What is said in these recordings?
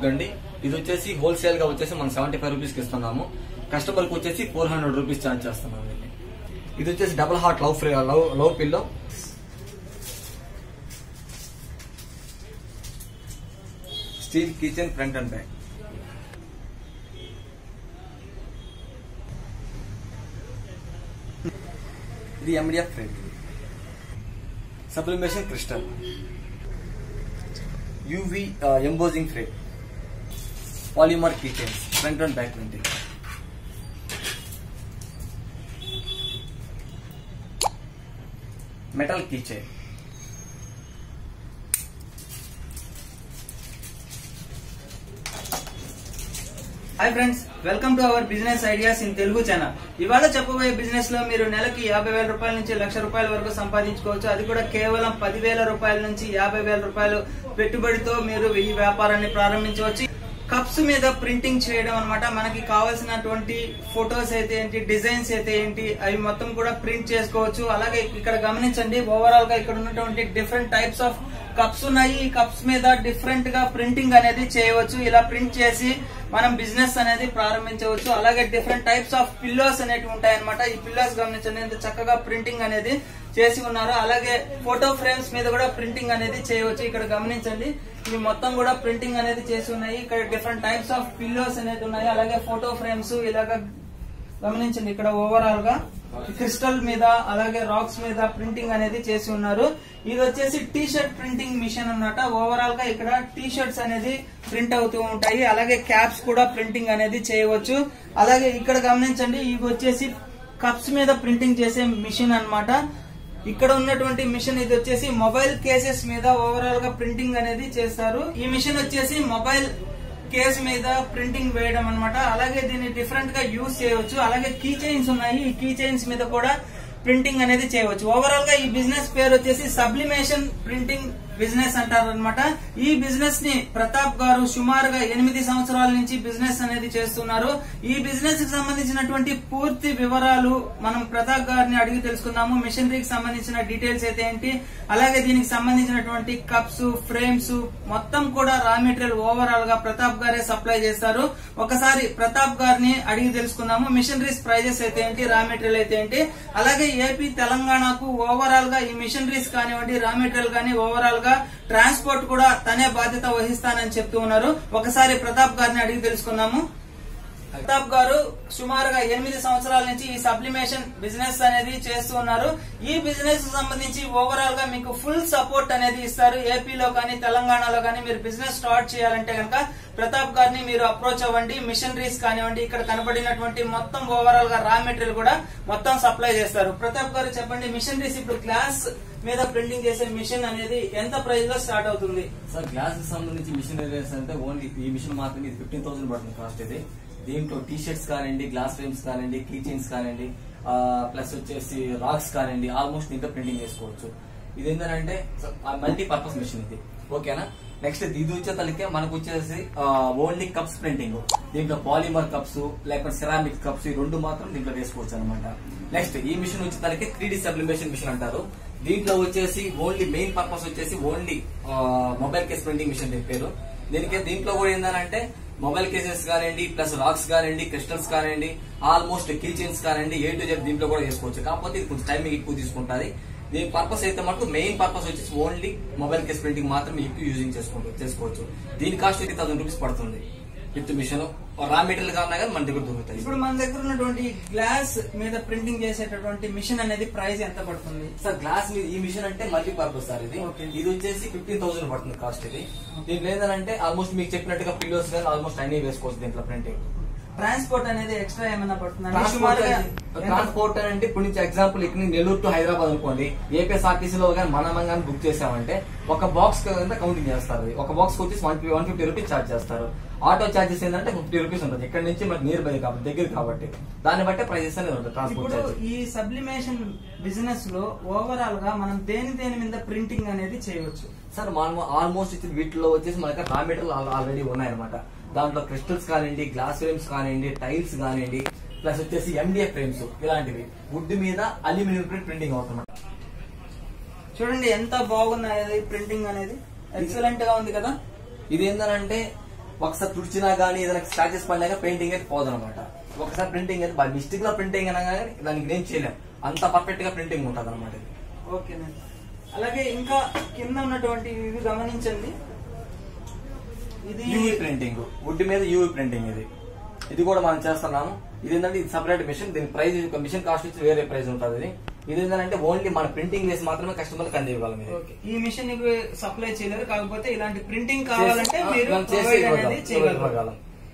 అండి ఇది వచ్చేసి హోల్సేల్ గా వచ్చేసి మనం సెవెంటీ ఫైవ్ రూపీస్ కి ఇస్తున్నాము కస్టమర్ కి వచ్చేసి ఫోర్ హండ్రెడ్ రూపీస్ ఛార్జ్ చేస్తున్నాం దీన్ని ఇది వచ్చేసి double heart love free love love pillow steel kitchen front and back ఇది MDF frame sublimation crystal UV embossing frame polymer keychains front and back printing metal keychain hi friends welcome to our business ideas in Telugu channel ఇవాళ చెప్పబోయే business లో మీరు నెలకి యాభై వేల రూపాయల నుంచి లక్ష రూపాయల వరకు సంపాదించుకోవచ్చు అది కూడా కేవలం పదివేల రూపాయల నుంచి యాభై వేల రూపాయలు పెట్టుబడితో మీరు ఈ వ్యాపారాన్ని ప్రారంభించవచ్చు కప్స్ మీద ప్రింటింగ్ చేయడం అన్నమాట మనకి కావాల్సినటువంటి ఫొటోస్ అయితే ఏంటి డిజైన్స్ అయితే ఏంటి అవి మొత్తం కూడా ప్రింట్ చేసుకోవచ్చు అలాగే ఇక్కడ గమనించండి ఓవరాల్ గా ఇక్కడ ఉన్నటువంటి డిఫరెంట్ టైప్స్ ఆఫ్ కప్స్ ఉన్నాయి ఈ కప్స్ మీద డిఫరెంట్ గా ప్రింటింగ్ అనేది చేయవచ్చు ఇలా ప్రింట్ చేసి మనం బిజినెస్ అనేది ప్రారంభించవచ్చు అలాగే డిఫరెంట్ టైప్స్ ఆఫ్ పిల్లోస్ అనేవి ఉంటాయన్నమాట ఈ పిల్లోస్ గమనించండి ఎంత చక్కగా ప్రింటింగ్ అనేది చేసి ఉన్నారు అలాగే ఫోటో ఫ్రేమ్స్ మీద కూడా ప్రింటింగ్ అనేది చేయవచ్చు ఇక్కడ గమనించండి ఇవి మొత్తం కూడా ప్రింటింగ్ అనేది చేసి ఉన్నాయి ఇక్కడ డిఫరెంట్ టైప్స్ ఆఫ్ పిల్లోస్ అనేది ఉన్నాయి అలాగే ఫోటో ఫ్రేమ్స్ ఇలాగా గమనించండి ఇక్కడ ఓవరాల్ గా క్రిస్టల్ మీద అలాగే రాక్స్ మీద ప్రింటింగ్ అనేది చేసి ఉన్నారు ఇది వచ్చేసి టీ షర్ట్ ప్రింటింగ్ మిషన్ అన్నమాట ఓవరాల్ గా ఇక్కడ టీ షర్ట్స్ అనేది ప్రింట్ అవుతూ ఉంటాయి అలాగే క్యాప్స్ కూడా ప్రింటింగ్ అనేది చేయవచ్చు అలాగే ఇక్కడ గమనించండి ఇవి వచ్చేసి కప్స్ మీద ప్రింటింగ్ చేసే మిషన్ అన్నమాట ఇక్కడ ఉన్నటువంటి మిషన్ ఇది వచ్చేసి మొబైల్ కేసెస్ మీద ఓవరాల్ గా ప్రింటింగ్ అనేది చేస్తారు ఈ మిషన్ వచ్చేసి మొబైల్ కేస్ మీద ప్రింటింగ్ వేయడం అన్నమాట అలాగే దీన్ని డిఫరెంట్ గా యూజ్ చేయవచ్చు అలాగే కీ చైన్స్ ఉన్నాయి ఈ కీ చైన్స్ మీద కూడా ప్రింటింగ్ అనేది చేయవచ్చు ఓవరాల్ గా ఈ బిజినెస్ పేరు వచ్చేసి సబ్లిమేషన్ ప్రింటింగ్ బిజినెస్ అంటారు అనమాట ఈ బిజినెస్ ని ప్రతాప్ గారు సుమారుగా ఎనిమిది సంవత్సరాల నుంచి బిజినెస్ అనేది చేస్తున్నారు ఈ బిజినెస్ కి సంబంధించినటువంటి పూర్తి వివరాలు మనం ప్రతాప్ గారిని అడిగి తెలుసుకుందాము మిషనరీకి సంబంధించిన డీటెయిల్స్ అయితే ఏంటి అలాగే దీనికి సంబంధించినటువంటి కప్స్ ఫ్రేమ్స్ మొత్తం కూడా రా మెటీరియల్ ఓవరాల్ గా ప్రతాప్ గారే సప్లై చేస్తారు ఒకసారి ప్రతాప్ గారిని అడిగి తెలుసుకుందాము మిషనరీస్ ప్రైజెస్ అయితే ఏంటి రా మెటీరియల్ అయితే ఏంటి అలాగే ఏపీ తెలంగాణకు ఓవరాల్ గా ఈ మిషనరీస్ కానివ్వండి రా మెటీరియల్ కానీ ఓవరాల్ గా ట్రాన్స్పోర్ట్ కూడా తనే బాధ్యత వహిస్తానని చెప్తూ ఉన్నారు ఒకసారి ప్రతాప్ గారిని అడిగి తెలుసుకుందాము ప్రతాప్ గారు సుమారుగా ఎనిమిది సంవత్సరాల నుంచి ఈ సప్లిమేషన్ బిజినెస్ అనేది చేస్తూ ఉన్నారు ఈ బిజినెస్ కు సంబంధించి ఓవరాల్ గా మీకు ఫుల్ సపోర్ట్ అనేది ఇస్తారు ఏపీలో కానీ తెలంగాణలో కానీ మీరు బిజినెస్ స్టార్ట్ చేయాలంటే కనుక ప్రతాప్ గారిని మీరు అప్రోచ్ అవ్వండి మిషనరీస్ కానివ్వండి ఇక్కడ కనబడినటువంటి మొత్తం ఓవరాల్ గా రా మెటీరియల్ కూడా మొత్తం సప్లై చేస్తారు ప్రతాప్ గారు చెప్పండి మిషనరీస్ ఇప్పుడు గ్లాస్ మీద ప్రింటింగ్ చేసే మిషన్ అనేది ఎంత ప్రైస్ లో స్టార్ట్ అవుతుంది సార్ గ్లాస్ కి సంబంధించి మిషన్ అంటే ఓన్లీ ఈ మిషన్ మాత్రమే ఇది ఫిఫ్టీన్ థౌసండ్ పడుతుంది కాస్ట్ ఇది దీంట్లో టీ షర్ట్స్ కానివ్వండి గ్లాస్ ఫ్రేమ్స్ కానివ్వండి కీ చైన్స్ కానివ్వండి ప్లస్ వచ్చేసి రాక్స్ కానివ్వండి ఆల్మోస్ట్ దీంట్లో ప్రింటింగ్ చేసుకోవచ్చు ఇది ఏంటంటే మల్టీ పర్పస్ మిషన్ ఇది ఓకేనా నెక్స్ట్ ఇది వచ్చే తలకే మనకు వచ్చేసి ఓన్లీ కప్స్ ప్రింటింగ్ దీంట్లో పాలిమర్ కప్స్ లేకపోతే సిరామిక్ కప్స్ ఈ రెండు మాత్రం దీంట్లో వేసుకోవచ్చు అనమాట నెక్స్ట్ ఈ మిషన్ వచ్చే తలకి త్రీ డి సబ్లిమేషన్ మిషన్ అంటారు దీంట్లో వచ్చేసి ఓన్లీ మెయిన్ పర్పస్ వచ్చేసి only mobile case printing machine దీని పేరు దీనికి దీంట్లో కూడా ఏంటంటే మొబైల్ కేసెస్ కానివ్వండి ప్లస్ రాక్స్ కానివ్వండి క్రిస్టల్స్ కానివ్వండి ఆల్మోస్ట్ కీ చైన్స్ కానివ్వండి ఏ టు జెడ్ దీంట్లో కూడా చేసుకోవచ్చు కాకపోతే ఇది కొంచెం టైమింగ్ ఎక్కువ తీసుకుంటుంది దీని పర్పస్ అయితే మటుకు మెయిన్ పర్పస్ వచ్చేసి ఓన్లీ మొబైల్ కేస్ ప్రింటింగ్ మాత్రం ఎక్కువ యూజింగ్ చేసుకుంటూ చేసుకోవచ్చు దీని కాస్ట్ ఎయిటీ థౌసండ్ రూపీస్ పడుతుంది విత్ మిషన్ రా మెటీరియల్ కావాలన్నా కానీ మన దగ్గర దొరుకుతాయి ఇప్పుడు మన దగ్గర ఉన్నటువంటి గ్లాస్ మీద ప్రింటింగ్ చేసేటటువంటి మిషన్ అనేది ప్రైస్ ఎంత పడుతుంది సార్ గ్లాస్ మీద ఈ మిషన్ అంటే మల్టీ పర్పస్ సార్ ఇది Okay. ఇది వచ్చేసి ఫిఫ్టీన్ థౌసండ్ పడుతుంది కాస్ట్ ఇది దీంట్లో ఏంటంటే ఆల్మోస్ట్ మీకు చెప్పినట్టుగా పిల్లోస్ కానీ ఆల్మోస్ట్ అన్ని వేసుకోవచ్చు దీంట్లో ప్రింటింగ్ ట్రాన్స్పోర్ట్ అనేది ఎక్స్ట్రా ఏమైనా పడుతుంది ట్రాన్స్పోర్ట్ ట్రాన్స్పోర్ట్ అంటే ఇప్పుడు నుంచి ఎగ్జాంపుల్ ఇక్కడ నుంచి నెల్లూరు టు హైదరాబాద్ అనుకోండి ఏపీఎస్ఆర్టీసీలో కానీ మనం కానీ బుక్ చేసామంటే ఒక బాక్స్ కింద కౌంటింగ్ చేస్తారు అది. ఒక బాక్స్ వచ్చేసి one one fifty rupees charge చేస్తారు ఆటో ఛార్జెస్ ఏంటంటే ఫిఫ్టీ రూపీస్ ఉంటుంది ఇక్కడ నుంచి మనకి నియర్ బై కాబట్టి దగ్గర కాబట్టి దాన్ని బట్టే ప్రైజెస్ అనేది ఉంటుంది ట్రాన్స్పోర్ట్ ఇప్పుడు ఛార్జ్ ఈ సబ్లిమేషన్ బిజినెస్ లో ఓవరాల్ గా మనం దేని దేని మీద ప్రింటింగ్ అనేది చేయవచ్చు సార్ మనం ఆల్మోస్ట్ ఇచ్చిన వీటిలో వచ్చేసి మనకి రా మెటీరియల్ ఆల్రెడీ ఉన్నాయన్నమాట దాంట్లో క్రిస్టల్స్ కానివ్వండి గ్లాస్ ఫ్రేమ్స్ కానివ్వండి టైల్స్ కానివ్వండి ప్లస్ వచ్చేసి ఎండిఎఫ్ ఫ్రేమ్స్ ఇలాంటివి వుడ్ మీద అల్యూమినియం ప్రింట్ ప్రింటింగ్ అవుతుందన్నమాట చూడండి ఎంత బాగున్నాయి ప్రింటింగ్ అనేది ఎక్సలెంట్ గా ఉంది కదా ఇది ఏంటంటే ఒకసారి తుడిచినా గానీ ఏదైనా స్క్రాచెస్ పడినాక పెయింటింగ్ అయితే పోదనమాట ఒకసారి ప్రింటింగ్ అయితే మిస్టేక్ లో ప్రింటింగ్ అయినా కానీ దానికి ఏం చేయలేం అంత పర్ఫెక్ట్ గా ప్రింటింగ్ ఉంటుంది అనమాట ఇది ఓకేనండి అలాగే ఇంకా కింద ఉన్నటువంటి ఇవి గమనించండి ఇది యూవీ ప్రింటింగ్ వుడ్ మీద యూవీ ప్రింటింగ్ ఇది ఇది కూడా మనం చేస్తున్నాము ఇది ఏంటంటే ఇది సపరేట్ మిషన్ దీని ప్రైస్ మిషన్ కాస్ట్ వచ్చి వేరే ప్రైస్ ఉంటుంది ఇది ఇది ఏంటంటే ఓన్లీ మన ప్రింటింగ్ వేసి మాత్రమే కస్టమర్ అందివ్వగలం ఇది ఓకే. ఈ మిషన్ కి సప్లై చేయలేరు కాకపోతే ఇలాంటి ప్రింటింగ్ కావాలంటే చేసి- మీరు మనం చేసి provide ఇవ్వగలం. అనేది చేయగలరు ఇవ్వగలం.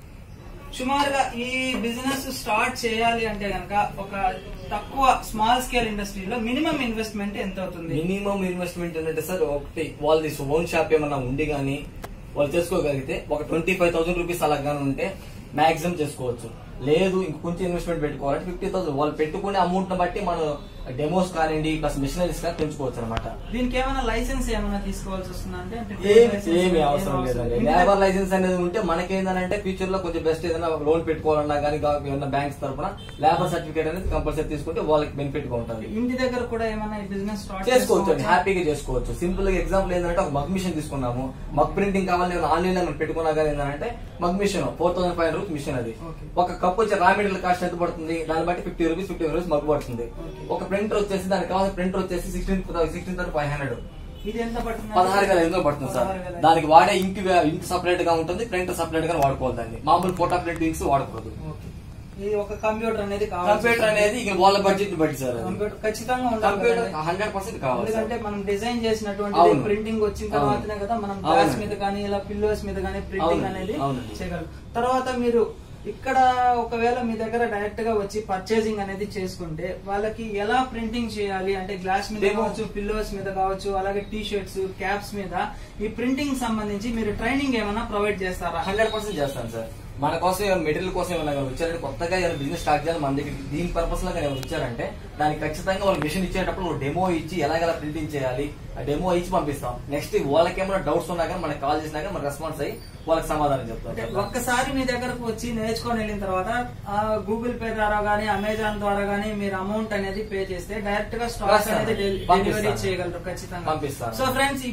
సుమారుగా ఈ బిజినెస్ స్టార్ట్ చేయాలి అంటే గనక ఒక తక్కువ స్మాల్ స్కేల్ ఇండస్ట్రీలో మినిమం ఇన్వెస్ట్మెంట్ ఎంత అవుతుంది మినిమం ఇన్వెస్ట్మెంట్ ఏంటంటే సార్ ఒకటి వాళ్ళది ఓన్ షాప్ ఏమన్నా ఉండి గానీ వాళ్ళు చేసుకోగలిగితే ఒక ట్వంటీ ఫైవ్ థౌసండ్ రూపీస్ అలా గానీ ఉంటే మాక్సిమం చేసుకోవచ్చు లేదు ఇంక కొంచెం ఇన్వెస్ట్మెంట్ పెట్టుకోవాలంటే ఫిఫ్టీ థౌసండ్ వాళ్ళు పెట్టుకునే అమౌంట్ బట్టి మనం డెమోస్ కానివ్వండి ప్లస్ మిషనరీస్ కానీ పెంచుకోవచ్చు అనమాట దీనికి ఏమైనా లైసెన్స్ ఏమైనా తీసుకోవాల్సి వస్తుందా అంటే అంటే ఏం license ఏమి ఏం అవసరం లేదండి ఇంటి లేబర్ దగ్గర- లైసెన్స్ అనేది ఉంటే మనకేందంటే ఫ్యూచర్ లో కొంచెం బెస్ట్ ఏదైనా లోన్ పెట్టుకోవాలన్నా కానీ ఏదైనా బ్యాంక్స్ తరఫున లేబర్ సర్టిఫికేట్ అనేది కంపల్సరీ తీసుకుంటే వాళ్ళకి బెనిఫిట్ గా ఉంటుంది ఇంటి దగ్గర కూడా ఏమైనా ఈ బిజినెస్ స్టార్ట్ చేసుకోవచ్చు అండి హ్యాపీగా చేసుకోవచ్చు సింపుల్ గా ఎగ్జాంపుల్ ఏంటంటే ఒక మగ్ మిషన్ తీసుకున్నాము మగ్ ప్రింటింగ్ కావాలి ఆన్లైన్ లో మనం పెట్టుకున్నా కానీ ఏంటంటే mug machine four thousand five rupees machine అది Okay. ఒక కప్ వచ్చే రా మెటీరియల్ కాస్ట్ ఎంత పడుతుంది దాన్ని బట్టి fifty rupees fifty rupees mug పడుతుంది Okay. ఒక ప్రింటర్ వచ్చేసి దానికి కావాల్సిన ప్రింటర్ వచ్చేసి sixteen sixteen thousand five hundred ఇది ఎంత పడుతుంది పదహారు వేల ఐదు వందలు పడుతుంది సార్ పదహారు వేల ఐదు. దానికి వాడే ఇంక్ ఇంక్ సపరేట్ గా ఉంటుంది ప్రింటర్ సపరేట్ గా వాడుకోవాలి దాన్ని మామూలు ఫోటో ప్రింట్ ఇంక్స్ వాడకూడదు ఓకే. ఇది ఒక కంప్యూటర్ అనేది కావాలి కంప్యూటర్ అనేది ఇక వాళ్ళ బడ్జెట్ బట్టి సార్ అది. కంప్యూటర్ ఖచ్చితంగా ఉండాలి కంప్యూటర్ కదండి. హండ్రెడ్ పర్సెంట్ కావాలి సార్. ఎందుకంటే మనం డిజైన్ చేసినటువంటి అవును. ప్రింటింగ్ వచ్చిన అవును. తర్వాతనే కదా మనం గ్లాస్ అవునండి. మీద కానీ ఇలా పిల్లోస్ మీద కానీ ప్రింటింగ్ అవునండి. అనేది అవునండి. చేయగలం తర్వాత మీరు ఇక్కడ ఒకవేళ మీ దగ్గర డైరెక్ట్ గా వచ్చి పర్చేసింగ్ అనేది చేసుకుంటే వాళ్ళకి ఎలా ప్రింటింగ్ చేయాలి అంటే గ్లాస్ మీద Demo. కావచ్చు పిల్లోస్ మీద కావచ్చు అలాగే టీ షర్ట్స్ క్యాప్స్ మీద ఈ ప్రింటింగ్ సంబంధించి మీరు ట్రైనింగ్ ఏమైనా ప్రొవైడ్ చేస్తారా హండ్రెడ్ పర్సెంట్ చేస్తాను సార్ మన కోసం ఏమైనా మెటీరియల్ కోసం ఏమైనా కానీ వచ్చారంటే కొత్తగా ఏమైనా బిజినెస్ స్టార్ట్ చేయాలి మన దగ్గర దీని పర్పస్ లో కానీ వచ్చారంటే దానికి ఖచ్చితంగా వాళ్ళు మిషన్ ఇచ్చేటప్పుడు డెమో ఇచ్చి ఎలాగెలా ప్రింటింగ్ చేయాలి ఆ డెమో ఇచ్చి పంపిస్తాం నెక్స్ట్ వాళ్ళకి ఏమైనా డౌట్స్ ఉన్నా కానీ మనకి కాల్ చేసినా కానీ మన రెస్పాన్స్ అయ్యి వాళ్ళకి సమాధానం చెప్తాం అంటే ఒక్కసారి మీ దగ్గరకు వచ్చి నేర్చుకొని వెళ్ళిన తర్వాత ఆ గూగుల్ పే ద్వారా గానీ అమెజాన్ ద్వారా గానీ మీరు అమౌంట్ అనేది పే చేస్తే డైరెక్ట్ గా స్టాక్ రాస్తాను. అనేది డెలి- పంపిస్తాను. డెలివరీ చేయగలరు ఖచ్చితంగా పంపిస్తాను. So friends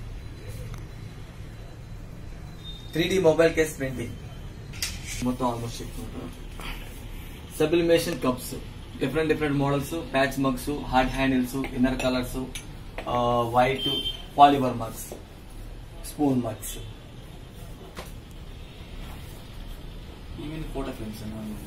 three D mobile case printing మొత్తం ఆల్మోస్ట్ చెప్తున్నాను sublimation cups different different models patch mugs hard handles inner colours white polymer mugs spoon mugs even photo frames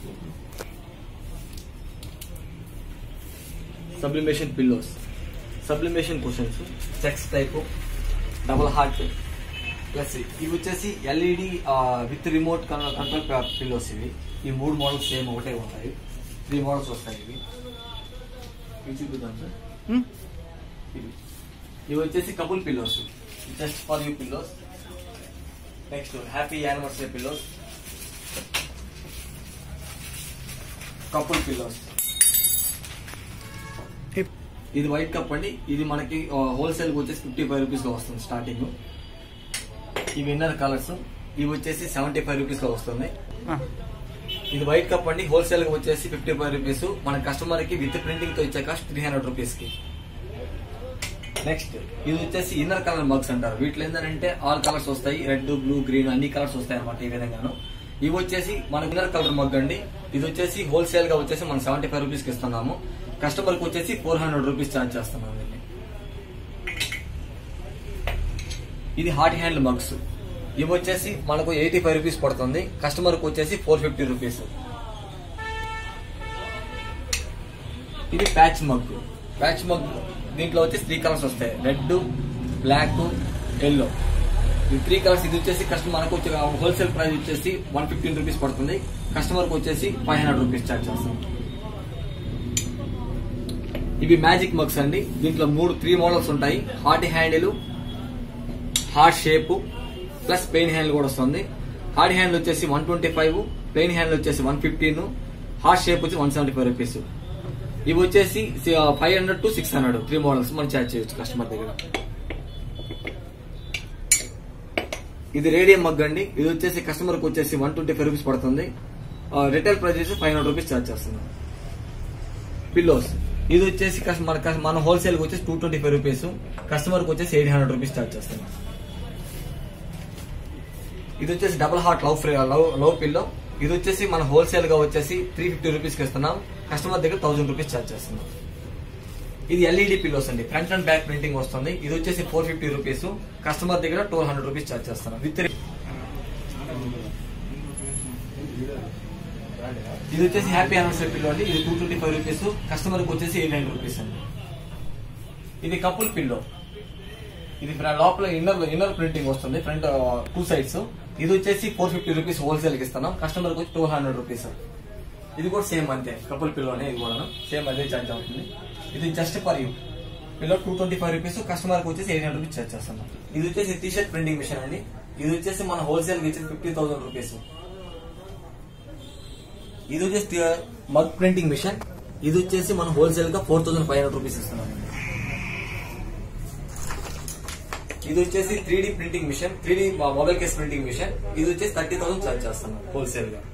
sublimation pillows sublimation cushions checks type double heart plus ఇవి వచ్చేసి LED with remote control pillows ఇవి ఈ మూడు models same ఒకటే ఉంటాయి three models వస్తాయి ఇవి ఇవి చూపిద్దాం సార్ ఇవి ఇవి వచ్చేసి couple pillows just for you pillows next happy anniversary pillows couple pillows ఇది వైట్ కప్ అండి ఇది మనకి హోల్సేల్ వచ్చేసి ఫిఫ్టీ ఫైవ్ రూపీస్ లో వస్తుంది స్టార్టింగ్ ఇవి ఇన్నర్ కలర్స్ ఇవి వచ్చేసి సెవెంటీ ఫైవ్ రూపీస్ లో వస్తుంది ఇది వైట్ కప్ అండి హోల్సేల్ గా వచ్చేసి ఫిఫ్టీ ఫైవ్ రూపీస్ మన కస్టమర్ కి విత్ ప్రింటింగ్ తో ఇచ్చే కాస్ట్ త్రీ హండ్రెడ్ రూపీస్ కి నెక్స్ట్ ఇది వచ్చేసి ఇన్నర్ కలర్ మగ్స్ అంటారు వీటిలో ఏంటంటే ఆల్ కలర్స్ వస్తాయి రెడ్ బ్లూ గ్రీన్ అన్ని కలర్స్ వస్తాయి అనమాట ఈ విధంగాను ఇవి వచ్చేసి మన ఇన్నర్ కలర్ మగ్ అండి ఇది వచ్చేసి హోల్సేల్ గా వచ్చేసి మనం సెవెంటీ ఫైవ్ రూపీస్ కి ఇస్తున్నాము కస్టమర్ కి వచ్చేసి ఫోర్ హండ్రెడ్ రూపీస్ ఛార్జ్ చేస్తున్నాము దీన్ని ఇది హాట్ హ్యాండ్ మగ్స్ ఇవి వచ్చేసి మనకు ఎయిటీ ఫైవ్ రూపీస్ పడుతుంది కస్టమర్ కు వచ్చేసి ఫోర్ ఫిఫ్టీ రూపీస్ ఇది ప్యాచ్ మగ్ ప్యాచ్ మగ్ దీంట్లో వచ్చేసి త్రీ కలర్స్ వస్తాయి రెడ్ బ్లాక్ ఎల్లో ఈ త్రీ కలర్స్ ఇది వచ్చేసి కస్టమర్ మనకు వచ్చే హోల్సేల్ ప్రైస్ వచ్చేసి వన్ ఫిఫ్టీన్ రూపీస్ పడుతుంది కస్టమర్ కు వచ్చేసి ఫైవ్ హండ్రెడ్ రూపీస్ ఛార్జ్ చేస్తాం ఇవి మ్యాజిక్ మగ్స్ అండి దీంట్లో మూడు త్రీ మోడల్స్ ఉంటాయి heart handle heart shape plus plain handle కూడా వస్తుంది హార్డ్ హ్యాండిల్ వచ్చేసి one twenty five plain handle వచ్చేసి వన్ ఫిఫ్టీన్ హార్ట్ షేప్ వచ్చి వన్ సెవెంటీ ఫైవ్ రూపీస్ ఇవి వచ్చేసి five hundred to six hundred three models మనం charge చేయొచ్చు కస్టమర్ దగ్గర ఇది రేడియం మగ్ అండి ఇది వచ్చేసి కస్టమర్ కి వచ్చేసి వన్ ట్వంటీ ఫైవ్ రూపీస్ పడుతుంది రిటైల్ ప్రైస్ వచ్చి ఫైవ్ హండ్రెడ్ రూపీస్ ఛార్జ్ చేస్తున్నాం పిల్లోస్ ఇది వచ్చేసి కస్- మన కస్- మన హోల్సేల్ కి వచ్చేసి two twenty five rupees customer కి వచ్చేసి ఎయిట్ హండ్రెడ్ రూపీస్ ఛార్జ్ చేస్తున్నాం ఇది వచ్చేసి double heart love free love love pillow ఇది వచ్చేసి మన హోల్సేల్ గా వచ్చేసి త్రీ ఫిఫ్టీ రూపీస్ కి ఇస్తున్నాం కస్టమర్ దగ్గర థౌసండ్ రూపీస్ ఛార్జ్ చేస్తున్నాం ఇది ఎల్ఈడి పిల్లోస్ అండి ఫ్రంట్ అండ్ బ్యాక్ ప్రింటింగ్ వస్తుంది ఇది వచ్చేసి ఫోర్ ఫిఫ్టీ రూపీస్ కస్టమర్ దగ్గర టూ హండ్రెడ్ రూపీస్ ఛార్జ్ చేస్తున్నాం విత్ ఇది వచ్చేసి హ్యాపీ యానివర్సరీ పిల్లో అండి ఇది two twenty five rupees customer కి వచ్చేసి ఎయిట్ హండ్రెడ్ రూపీస్ అండి ఇది కపుల్ పిల్లో ఇది ఫ్ర- లోపల ఇన్నర్ ఇన్నర్ ప్రింటింగ్ వస్తుంది ఫ్రంట్ టూ సైడ్స్ ఇది వచ్చేసి ఫోర్ ఫిఫ్టీ రూపీస్ హోల్సేల్ కి ఇస్తున్నాం కస్టమర్ కి వచ్చి టూ హండ్రెడ్ రూపీస్ ఇది కూడా సేమ్ అంతే కపుల్ పిల్లోనే ఇది కూడా సేమ్ అదే ఛార్జ్ అవుతుంది ఇది just for you pillow two twenty five rupees customer కి వచ్చేసి ఎయిట్ హండ్రెడ్ రూపీస్ ఛార్జ్ చేస్తున్నాం ఇది వచ్చేసి టీ షర్ట్ ప్రింటింగ్ మిషన్ అండి ఇది వచ్చేసి మన హోల్సేల్ కి ఇచ్చేసి ఫిఫ్టీ థౌసండ్ రూపీస్ ఇది వచ్చేసి మగ్ ప్రింటింగ్ మిషన్ ఇది వచ్చేసి మన హోల్సేల్ గా four thousand five hundred rupees ఇస్తున్నాం ఇది వచ్చేసి three D printing machine three D mobile case printing machine ఇది వచ్చేసి థర్టీ థౌసండ్ చార్జ్ చేస్తున్నాం హోల్సేల్ గా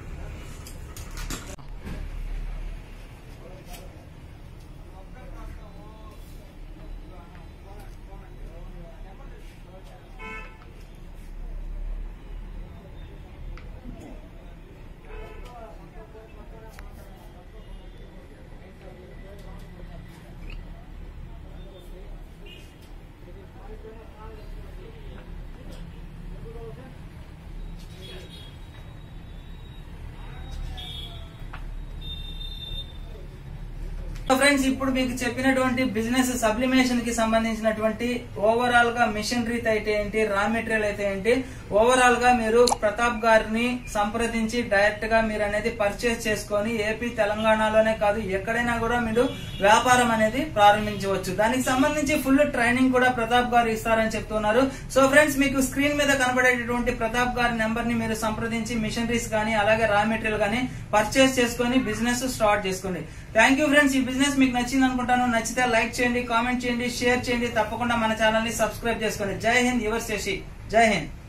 ఫ్రెండ్స్ ఇప్పుడు మీకు చెప్పినటువంటి బిజినెస్ సబ్లిమేషన్ కి సంబంధించినటువంటి ఓవరాల్ గా మిషనరీ అయితే ఏంటి రా మెటీరియల్ అయితే ఏంటి ఓవరాల్ గా మీరు ప్రతాప్ గారిని సంప్రదించి డైరెక్ట్ గా మీరు అనేది పర్చేస్ చేసుకొని ఏపీ తెలంగాణలోనే కాదు ఎక్కడైనా కూడా మీరు వ్యాపారం అనేది ప్రారంభించవచ్చు దానికి సంబంధించి ఫుల్ ట్రైనింగ్ కూడా ప్రతాప్ గారు ఇస్తారని చెప్తున్నారు సో ఫ్రెండ్స్ మీకు స్క్రీన్ మీద కనబడేటటువంటి ప్రతాప్ గారి నెంబర్ ని మీరు సంప్రదించి మిషనరీస్ కానీ అలాగే రా మెటీరియల్ కానీ పర్చేస్ చేసుకొని బిజినెస్ స్టార్ట్ చేసుకోండి థ్యాంక్ యూ ఫ్రెండ్స్ ఈ బిజినెస్ మీకు నచ్చింది అనుకుంటాను నచ్చితే లైక్ చేయండి కామెంట్ చేయండి షేర్ చేయండి తప్పకుండా మన ఛానల్ ని సబ్స్క్రైబ్ చేసుకోండి జై హింద్ యువర్ శశి జై హింద్